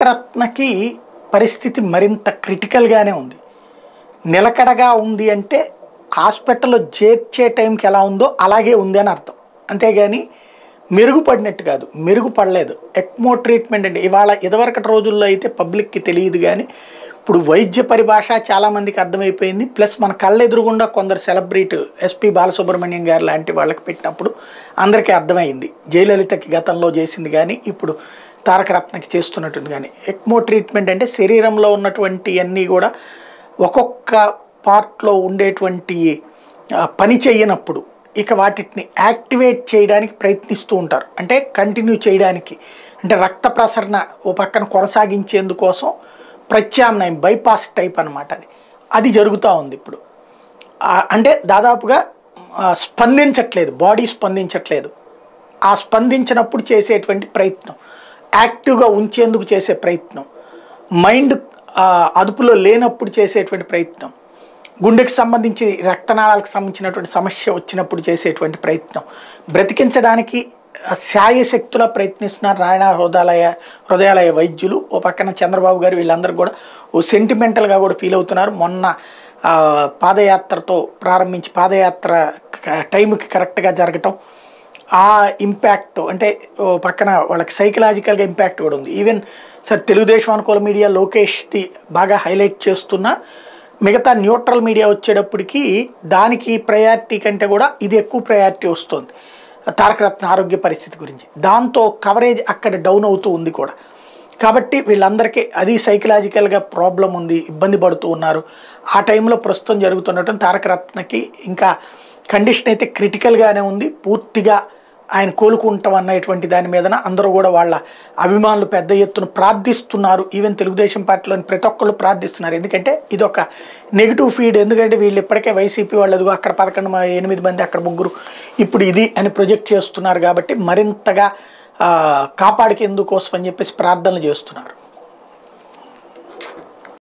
తారకరత్నకి పరిస్థితి మరింత క్రిటికల్గానే ఉంది నిలకడగా ఉంది అంటే హాస్పిటల్లో చేర్చే టైంకి ఎలా ఉందో అలాగే ఉంది అని అర్థం అంతేగాని మెరుగుపడినట్టు కాదు మెరుగుపడలేదు ఎక్మో ట్రీట్మెంట్ అంటే ఇవాళ ఇదివరకటి రోజుల్లో అయితే పబ్లిక్కి తెలియదు కానీ ఇప్పుడు వైద్య పరిభాష చాలామందికి అర్థమైపోయింది ప్లస్ మన కళ్ళెదురుగుండా కొందరు సెలబ్రిటీ ఎస్పి బాలసుబ్రహ్మణ్యం గారు లాంటి వాళ్ళకి పెట్టినప్పుడు అందరికీ అర్థమైంది జయలలితకి గతంలో చేసింది కానీ ఇప్పుడు తారకరత్నకి చేస్తున్నట్టుంది కానీ ఎక్మో ట్రీట్మెంట్ అంటే శరీరంలో ఉన్నటువంటి అన్నీ కూడా ఒక్కొక్క పార్ట్లో ఉండేటువంటి ఆ, పని చేయనప్పుడు ఇక వాటిని యాక్టివేట్ చేయడానికి ప్రయత్నిస్తూ ఉంటారు అంటే కంటిన్యూ చేయడానికి అంటే రక్త ప్రసరణ ఓ పక్కన కొనసాగించేందుకోసం ప్రత్యామ్నాయం బైపాస్ టైప్ అన్నమాట అది అది జరుగుతూ ఉంది ఇప్పుడు ఆ, అంటే దాదాపుగా ఆ, స్పందించట్లేదు బాడీ స్పందించట్లేదు ఆ స్పందించినప్పుడు చేసేటువంటి ప్రయత్నం యాక్టివ్గా ఉంచేందుకు చేసే ప్రయత్నం మైండ్ ఆ, అదుపులో లేనప్పుడు చేసేటువంటి ప్రయత్నం గుండెకి సంబంధించి రక్తనాళాలకు సంబంధించినటువంటి సమస్య వచ్చినప్పుడు చేసేటువంటి ప్రయత్నం బ్రతికించడానికి ఆ, శాయశక్తులా ప్రయత్నిస్తున్నారు నారాయణ హృదయాలయ హృదయాలయ వైద్యులు ఓ పక్కన చంద్రబాబు గారు వీళ్ళందరూ కూడా ఓ సెంటిమెంటల్గా కూడా ఫీల్ అవుతున్నారు మొన్న ఆ, పాదయాత్రతో ప్రారంభించి పాదయాత్ర క- టైంకి కరెక్ట్గా జరగటం ఆ ఇంపాక్ట్ అంటే ఓ పక్కన వాళ్ళకి సైకలాజికల్గా ఇంపాక్ట్ కూడా ఉంది ఈవెన్ సార్ తెలుగుదేశం అనుకూల మీడియా లోకేష్ది బాగా హైలైట్ చేస్తున్నా మిగతా న్యూట్రల్ మీడియా వచ్చేటప్పటికి దానికి ప్రయారిటీ కంటే కూడా ఇది ఎక్కువ ప్రయారిటీ వస్తుంది తారకరత్న ఆరోగ్య పరిస్థితి గురించి దాంతో కవరేజ్ అక్కడ డౌన్ అవుతూ ఉంది కూడా కాబట్టి వీళ్ళందరికీ అది సైకలాజికల్గా ప్రాబ్లం ఉంది ఇబ్బంది పడుతూ ఉన్నారు ఆ టైంలో ప్రస్తుతం జరుగుతుండటం తారకరత్నకి ఇంకా కండిషన్ అయితే క్రిటికల్గానే ఉంది పూర్తిగా ఆయన కోలుకుంటాం అన్నటువంటి దాని మీదన అందరూ కూడా వాళ్ళ అభిమానులు పెద్ద ఎత్తున ప్రార్థిస్తున్నారు ఈవెన్ తెలుగుదేశం పార్టీలోని ప్రతి ఒక్కళ్ళు ప్రార్థిస్తున్నారు ఎందుకంటే ఇది ఒక నెగిటివ్ ఫీడ్ ఎందుకంటే వీళ్ళు ఇప్పటికే వైసీపీ వాళ్ళు అదిగో అక్కడ పదకొండు మ- ఎనిమిది మంది అక్కడ ముగ్గురు ఇప్పుడు ఇది అని ప్రొజెక్ట్ చేస్తున్నారు కాబట్టి మరింతగా ఆ, కాపాడికేందుకోసం అని చెప్పేసి ప్రార్థనలు చేస్తున్నారు